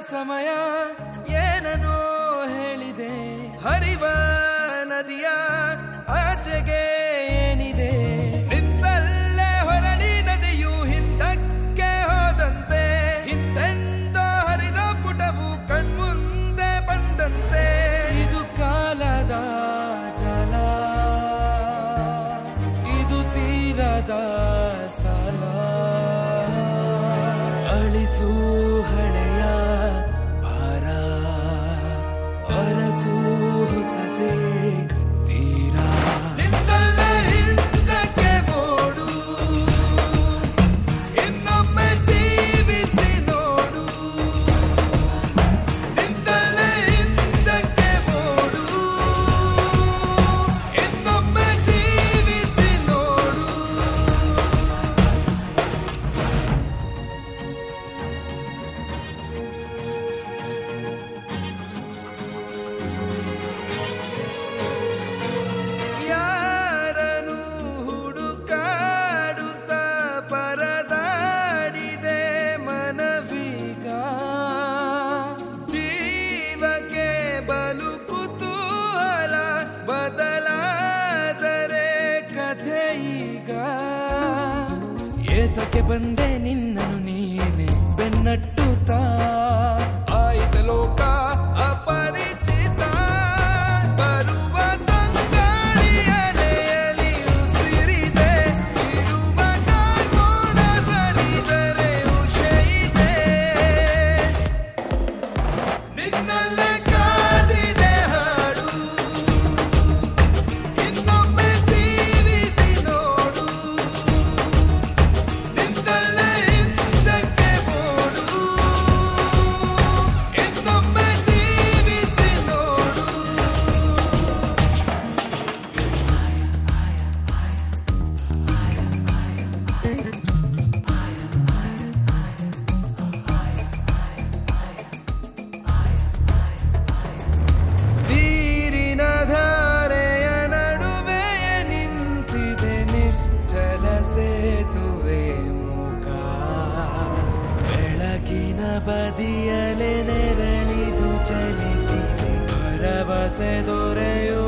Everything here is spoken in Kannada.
ಸಮಯ ಏನನೋ ಹೇಳಿದೆ ಹರಿವ ನದಿಯ ಆಚೆಗೆ ಏನಿದೆ ನಿಂತಲ್ಲೇ ಹೊರಳಿ ನದಿಯು ಹಿಂದಕ್ಕೆ ಹೋದಂತೆ ಹಿಂದೆಂದೋ ಹರಿದ ಪುಟವು ಕಣ್ಮುಂದೆ ಬಂದಂತೆ ಇದು ಕಾಲದ ಜಲ ಇದು ತೀರದ ಸಾಲ ಅಳಿಸು ಹಳೆಯ ಭಾರ ಅರಸು ಹೊಸದೇ ತೀರ ನಿಂತಲ್ಲೇ ಹಿಂದಕ್ಕೆ ಓಡು ಇನ್ನೊಮ್ಮೆ ಜೀವಿಸಿ ನೋಡು ನಿಂತಲ್ಲೇ ಹಿಂದಕ್ಕೆ ಓಡು ಇನ್ನೊಮ್ಮೆ ಜೀವಿಸಿ ನೋಡು ಯಾರನು ಹುಡುಕಾಡುತ್ತ ಪರದಾಡಿದೆ ಮನವೀಗ ಜೀವಕ್ಕೆ ಬಲು ಕುತೂಹಲ ಬದಲಾದರೆ ಕಥೆ ಈಗ ಏತಕ್ಕೆ ಬಂದೆ ನಿನ್ನನು ನೀನೆ ಬೆನ್ನಟ್ಟುತ್ತ ಆಯ್ತ ಲೋಕ ಅಪರಿಚಿತ ಬರುವ ತಂಗಾಳಿಯಲೆಯಲ್ಲಿ ಉಸಿರಿದೆ ಇರುವ ಕಾರ್ಮೋಡ ಸರಿದರೆ ಉಷೆಯಿದೆ ನಿನ್ನಲ್ಲೇ ಕಾದಿದೆ ಹಾಡು ಇನ್ನೊಮ್ಮೆ ಜೀವಿಸಿ ನೋಡು ನಿಂತಲ್ಲೇ ಹಿಂದಕ್ಕೆ ಓಡು ಇನ್ನೊಮ್ಮೆ ಜೀವಿಸಿ ನೋಡು ನೀರಿನ ಧಾರೆಯ ನಡುವೆ ನಿಂತಿದೆ ನಿಶ್ಚಲ ಸೇತುವೆ ಮುಖ ಬೆಳಕಿನ ಬದಿಯಲೆ ನೆರಳಿದು ಚಲಿಸಿದೆ ಭರವಸೆ ದೊರೆಯೋ